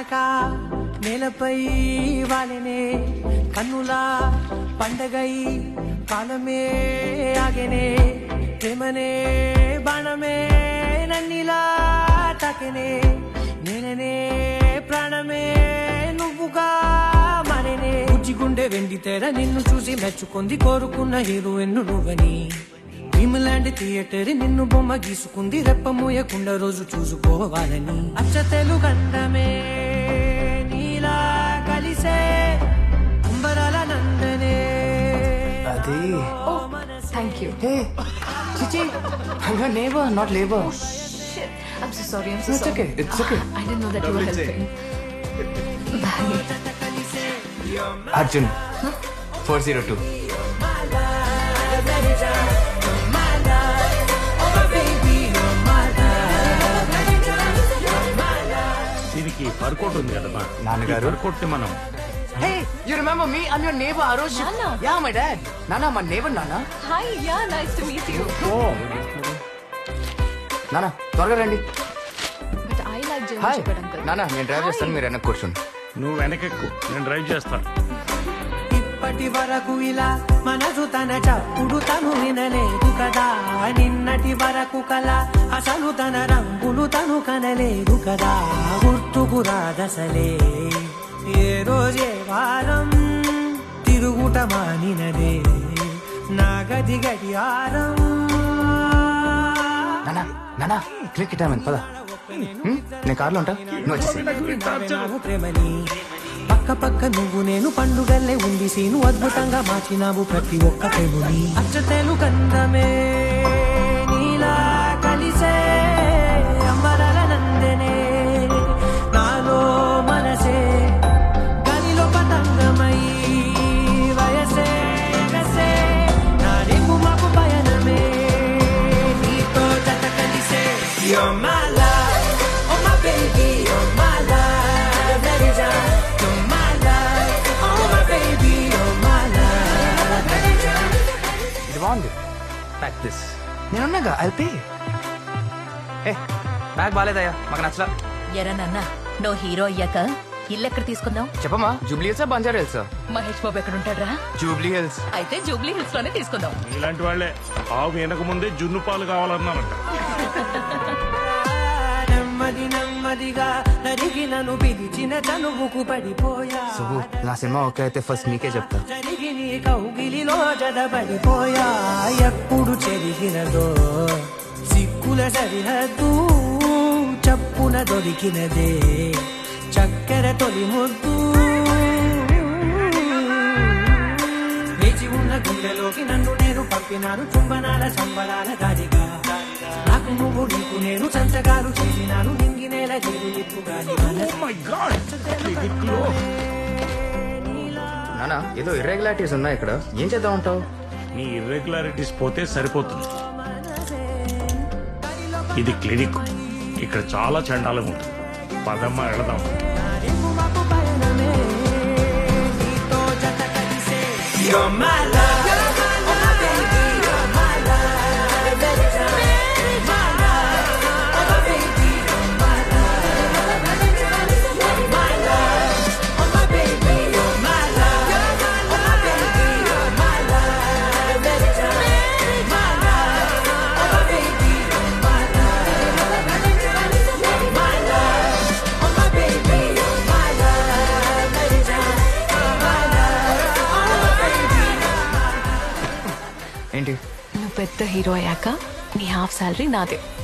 కానక నేలపై వాలినే కన్నులా పండగై కాలమే ఆగెనే ప్రేమనే బాణమే నన్నిలా తాకెనే నేననే ప్రాణమే నువ్వుగా మరనే గుండె వెండి తెర నిన్ను చూసి మెచ్చుకుంది కోరుకున్న హీరోయిన్ నువ్వని భీమలాంటి థియేటర్ నిన్ను బొమ్మ గీసుకుంది రెప్ప మూయకుండా రోజు చూసుకోవాలని అచ్చ తెలుగండమే నీలా కలిసే అంబరాల నందనే అది Oh, thank you. హే చిచి హంగా neighbour not labour Shit. I'm so sorry. I'm so It's sorry. okay, it's okay. I didn't know that you were helping. Bye. Arjun four zero two దీనికి పర్కోట్ ఉంది కదమ్మా నాన్నగారు? పర్కోట్ మనం hey you remember me and your neighbour ఆ రోజు Nana. Yeah my dad నానా మా నేబర్ నానా Hi. Yeah. Nice to meet you. నానా త్వరగా రండి But I like German hi Shepherd, uncle. నానా నేను డ్రైవ్ Hi. చేస్తాను మీరు వెనక్కి కూర్చోండి నువ్వు వెనకెక్కు నేను డ్రైవ్ చేస్తాను ఇప్పటి వరకు ఇలా మనసు తన చప్పుడు తను వినలేదు కదా నిన్నటి వరకు కల అసలు తన రంగులు తను కనలేదు కదా గుర్తుకు రాదసలే ఏ రోజే వారం తిరుగుట మానినదే నా గది గడియారం నానా నానా క్లిక్ ఇటామని పద హ్మ్? నేను కార్లో ఉంటా నువ్వు వచ్చేసి నావు ప్రేమని పక్క పక్క నువ్వు నేను పండుగల్లే ఉంది సీను అద్భుతంగా మార్చినావు ప్రతి ఒక్క ప్రేముని అచ్చతేలు కందమే నీలా కలిసే అమరల నందనే నాలో మనసే గాలిలో పతంగమై వయసే ఎగసే నా రేపు మాకు పయనమే నీతో జత కలిసే You're my love, oh my baby, you're my love, that is all. You're my love, oh my baby, you're my love, that is all. ఇది బాగుంది ప్యాక్ దిస్ నేనున్నాగా ఐ పే ఏ బ్యాగ్ బాగాలేదయ్యా మాకు నచ్చలా ఎరా నాన్న నువ్వు హీరో అయ్యాక ఇల్లు ఎక్కడ తీసుకుందాం చెప్పమ్మా జూబ్లీ హిల్సా బంజారా హిల్సా మహేష్ బాబు ఎక్కడ ఉంటాడ్రా జూబ్లీ హిల్స్ అయితే జూబ్లీ హిల్స్ లోనే తీసుకుందాం ఇలాంటి వాళ్ళే ఆవు వెనక ముందే జున్ను పాలు కావాలన్నారంట నెమ్మది నెమ్మదిగా నరిగి నన్ను పిలిచిన చనువుకు పడిపోయా సుబ్బు నా సినిమా ఓకే అయితే ఫస్ట్ నీకే చెప్తా జరిగి నీ కౌగిలిలో జడబడిపోయా ఎప్పుడు చెరిగినదో సిక్కుల సరిహద్దు చప్పున దొరికినదే చక్కెర తొలి ముద్దు వేచి ఉన్న గుండెలోకి నన్ను నేను పంపినాను చుంబనాల సంబరాల దారిగా నాకు నువ్వు నీకు నేను సంచగాలు చేసినాను నింగి నేల జీరు నిప్పుగా నానా ఏదో ఇర్రెగ్యులారిటీస్ ఉన్నాయి ఇక్కడ ఏం చేద్దాం అంటావు నీ ఇర్రెగ్యులారిటీస్ పోతే సరిపోతుంది ఇది క్లినిక్ ఇక్కడ చాలా చండాలం ఉంటుంది పదమ్మ వెళదాం You're my love. Oh, my baby, you're my love. That is all. You're my love. Oh, my baby, you're my love. That is all. You're my love. Oh, my baby, you're my love. Oh, my baby, you're my love. That is all. You're my love. Oh, my baby, you're my love. That is all. You're my love. Oh, my baby, you're my love. That is all. You're my love. Oh, my baby. ఏంటి నువ్వు పెద్ద hero అయ్యాక నీ half salary నాదే